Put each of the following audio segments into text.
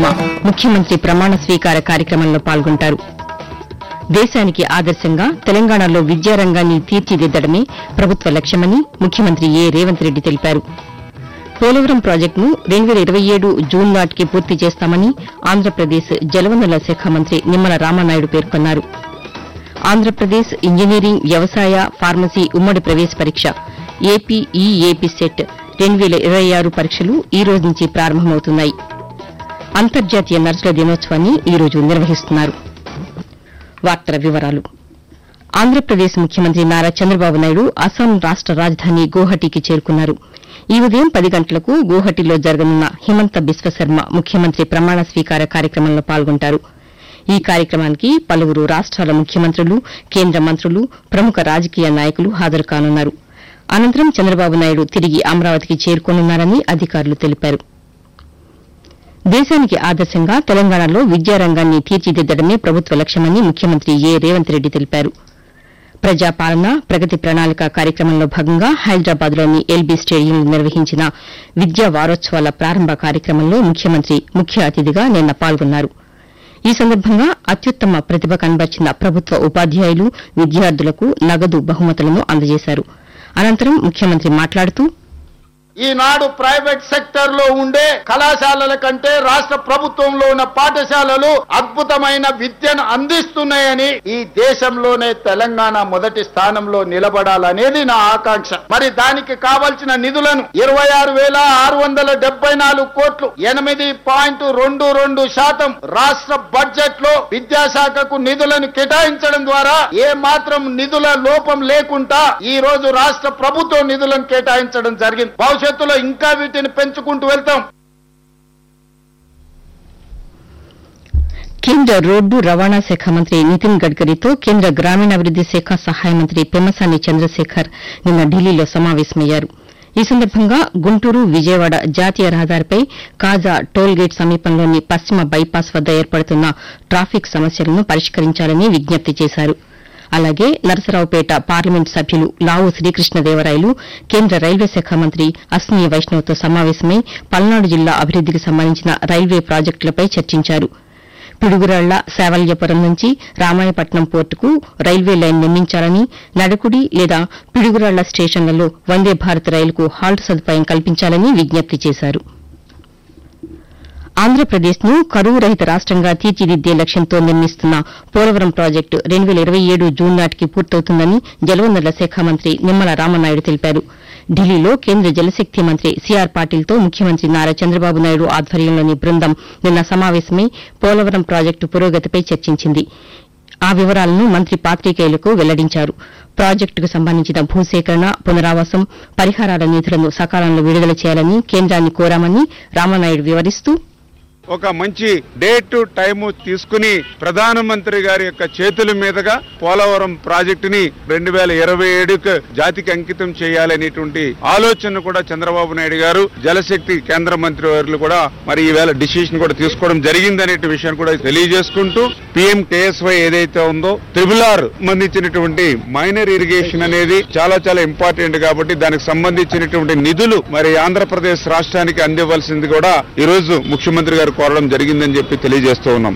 ముఖ్యమంత్రి ప్రమాణ స్వీకార కార్యక్రమంలో పాల్గొంటారు దేశానికి ఆదర్శంగా తెలంగాణలో విద్యారంగాన్ని తీర్చిదిద్దడమే ప్రభుత్వ లక్ష్యమని ముఖ్యమంత్రి ఏ రేవంత్ రెడ్డి తెలిపారు పోలవరం ప్రాజెక్టును రెండు వేల ఇరవై ఏడు జూన్ నాటికి పూర్తి చేస్తామని ఆంధ్రప్రదేశ్ జలవనరుల శాఖ మంత్రి నిమ్మల రామానాయుడు పేర్కొన్నారు ఆంధ్రప్రదేశ్ ఇంజనీరింగ్ వ్యవసాయ ఫార్మసీ ఉమ్మడి ప్రవేశ పరీక్ష ఏపీ ఈఏపీ సెట్ రెండు వేల ఇరవై ఆరు పరీక్షలు ఈ రోజు నుంచి ప్రారంభమవుతున్నాయి అంతర్జాతీయ నర్సుల దినోత్సవాన్ని ఈ రోజు నిర్వహిస్తున్నారు వార్తల వివరాలు ఆంధ్రప్రదేశ్ ముఖ్యమంత్రి నారా చంద్రబాబు నాయుడు అస్సాం రాష్ట రాజధాని గౌహటికి చేరుకున్నారు ఈ ఉదయం పది గంటలకు గౌహటిలో జరగనున్న హిమంత బిశ్వశర్మ ముఖ్యమంత్రి ప్రమాణ స్వీకార కార్యక్రమంలో పాల్గొంటారు ఈ కార్యక్రమానికి పలువురు రాష్ట్రాల ముఖ్యమంత్రులు కేంద్ర మంత్రులు ప్రముఖ రాజకీయ నాయకులు హాజరు కానున్నారు అనంతరం చంద్రబాబు నాయుడు తిరిగి అమరావతికి చేరుకోనున్నారని అధికారులు తెలిపారు దేశానికి ఆదర్శంగా తెలంగాణలో విద్యారంగాన్ని తీర్చిదిద్దడమే ప్రభుత్వ లక్ష్యమని ముఖ్యమంత్రి ఏ రేవంత్ రెడ్డి తెలిపారు ప్రజాపాలన ప్రగతి ప్రణాళిక కార్యక్రమంలో భాగంగా హైదరాబాద్లోని ఎల్బీ స్టేడియంలో నిర్వహించిన విద్యా వారోత్సవాల ప్రారంభ కార్యక్రమంలో ముఖ్యమంత్రి ముఖ్య అతిథిగా నిన్న పాల్గొన్నారు ఈ సందర్భంగా అత్యుత్తమ ప్రతిభ కనబర్చిన ప్రభుత్వ ఉపాధ్యాయులు విద్యార్థులకు నగదు బహుమతులను అందజేశారు అనంతరం ముఖ్యమంత్రి మాట్లాడుతూ ఈనాడు ప్రైవేట్ సెక్టర్ లో ఉండే కళాశాలల కంటే రాష్ట్ర ప్రభుత్వంలో ఉన్న పాఠశాలలు అద్భుతమైన విద్యను అందిస్తున్నాయని ఈ దేశంలోనే తెలంగాణ మొదటి స్థానంలో నిలబడాలనేది నా ఆకాంక్ష మరి దానికి కావలసిన నిధులను ఇరవై ఆరు వేల ఆరు వందల డెబ్బై నాలుగు కోట్లు ఎనిమిది పాయింట్ రెండు రెండు శాతం రాష్ట్ర బడ్జెట్ లో విద్యాశాఖకు నిధులను కేటాయించడం ద్వారా ఏ మాత్రం నిధుల లోపం లేకుండా ఈ రోజు రాష్ట్ర ప్రభుత్వం నిధులను కేటాయించడం జరిగింది భవిష్యత్తులో ఇంకా వీటిని పెంచుకుంటూ వెళ్తాం కేంద్ర రోడ్డు రవాణా శాఖ మంత్రి నితిన్ గడ్కరీతో కేంద్ర గ్రామీణాభివృద్ది శాఖ సహాయ మంత్రి పెమ్మసాని చంద్రశేఖర్ నిన్న ఢిల్లీలో సమావేశమయ్యారు ఈ సందర్భంగా గుంటూరు విజయవాడ జాతీయ రహదారిపై కాజా టోల్ గేట్ సమీపంలోని పశ్చిమ బైపాస్ వద్ద ఏర్పడుతున్న ట్రాఫిక్ సమస్యలను పరిష్కరించాలని విజ్ఞప్తి చేశారు అలాగే నరసరావుపేట పార్లమెంట్ సభ్యులు లావు శ్రీకృష్ణదేవరాయలు కేంద్ర రైల్వే శాఖ మంత్రి అశ్విని వైష్ణవ్తో సమావేశమై పల్నాడు జిల్లా అభివృద్దికి సంబంధించిన రైల్వే ప్రాజెక్టులపై చర్చించారు పిడుగురాళ్ల శావల్యపురం నుంచి రామాయపట్నం పోర్టుకు రైల్వే లైన్ నిర్మించాలని నడకుడి లేదా పిడుగురాళ్ల స్టేషన్లలో వందే భారత్ రైలుకు హాల్ట్ సదుపాయం కల్పించాలని విజ్ఞప్తి చేశారు ఆంధ్రప్రదేశ్ ను కరువు రహిత రాష్టంగా తీర్చిదిద్దే లక్ష్యంతో నిర్మిస్తున్న పోలవరం ప్రాజెక్టు రెండు వేల ఇరవై ఏడు జూన్ నాటికి పూర్తవుతుందని జలవనరుల శాఖ మంత్రి నిమ్మల రామనాయుడు తెలిపారు ఢిల్లీలో కేంద్ర జలశక్తి మంత్రి సిఆర్ పాటిల్తో ముఖ్యమంత్రి నారా చంద్రబాబు నాయుడు ఆధ్వర్యంలోని బృందం నిన్న సమావేశమై పోలవరం ప్రాజెక్టు పురోగతిపై చర్చించింది ఆ వివరాలను మంత్రి పాత్రికేయులకు వెల్లడించారు ప్రాజెక్టుకు సంబంధించిన భూసేకరణ పునరావాసం పరిహారాల నిధులను సకాలంలో విడుదల చేయాలని కేంద్రాన్ని కోరామని రామనాయుడు వివరిస్తూ ఒక మంచి డేట్ టైము తీసుకుని ప్రధానమంత్రి గారి యొక్క చేతుల మీదుగా పోలవరం ప్రాజెక్టుని రెండు వేల ఇరవై ఏడుకు జాతికి అంకితం చేయాలనేటువంటి ఆలోచన కూడా చంద్రబాబు నాయుడు గారు జలశక్తి కేంద్ర మంత్రి వారు కూడా మరి ఈవేళ డిసిషన్ కూడా తీసుకోవడం జరిగిందనే విషయాన్ని కూడా తెలియజేసుకుంటూ పిఎం కేఎస్వై ఏదైతే ఉందో త్రిబుల్ ఆర్ సంబంధించినటువంటి మైనర్ ఇరిగేషన్ అనేది చాలా చాలా ఇంపార్టెంట్ కాబట్టి దానికి సంబంధించినటువంటి నిధులు మరి ఆంధ్రప్రదేశ్ రాష్ట్రానికి అందివ్వాల్సింది కూడా ఈ రోజు ముఖ్యమంత్రి గారు కోరడం జరిగిందని చెప్పి తెలియజేస్తూ ఉన్నాం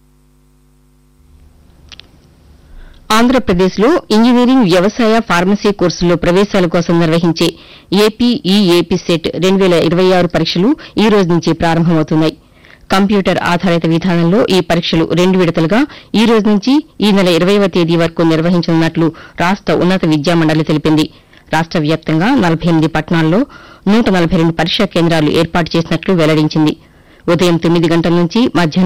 ఆంధ్రప్రదేశ్లో ఇంజనీరింగ్ వ్యవసాయ ఫార్మసీ కోర్సుల్లో ప్రవేశాల కోసం నిర్వహించే ఏపీ ఈఏపీ సెట్ రెండు వేల ఇరవై ఆరు పరీక్షలు ఈ రోజు నుంచి ప్రారంభమవుతున్నాయి కంప్యూటర్ ఆధారిత విధానంలో ఈ పరీక్షలు రెండు విడతలుగా ఈ రోజు నుంచి ఈ నెల ఇరవైవ తేదీ వరకు నిర్వహించనున్నట్లు రాష్ట ఉన్నత విద్యామండలి తెలిపింది రాష్ట వ్యాప్తంగా నలభై ఎనిమిది పట్టణాల్లో నూట నలభై రెండు పరీక్షా కేంద్రాలు ఏర్పాటు చేసినట్లు వెల్లడించింది ఉదయం తొమ్మిది గంటల నుంచి మధ్యాహ్నం